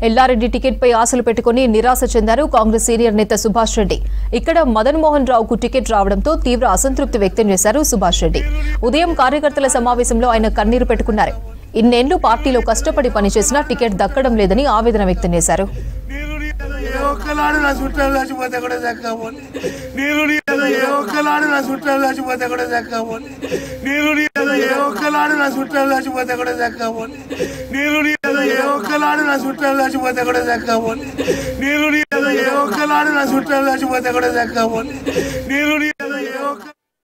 Yellareddy ticket పై ఆశలు పెట్టుకుని నిరాశ చెందారు కాంగ్రెస్ సీనియర్ నేత సుభాష్ రెడ్డి ఇక్కడ మదన్ మోహన్ రావుకు టికెట్ రావడంతో తీవ్ర అసంతృప్తి వ్యక్తం చేశారు సుభాష్ రెడ్డి ఉదయం కార్యకర్తల సమావేశంలో ఆయన కన్నీరు పెట్టుకున్నారు ఇన్నేళ్లు పార్టీలో కష్టపడి పనిచేసినా టికెట్ దక్కడం లేదని ఆవేదన వ్యక్తం చేశారు ఏ ఒక్కలాడు నా చుట్టాలు చచ్చిపోతే కూడా దక్కపోని నీరు నీరు ఏ ఒక్కలాడు నా చుట్టాలు చచ్చిపోతే కూడా దక్కపోని నీరు నీరు ఏ ఒక్కలాడు నా చుట్టాలు చచ్చిపోతే కూడా దక్కపోని నీరు నీరు ఏ ఒక్కలాడు నా చుట్టాలు చచ్చిపోతే కూడా దక్కపోని నీరు నీరు ఏ ఒక్కలాడు నా చుట్టాలు చచ్చిపోతే కూడా దక్కపోని నీరు నీరు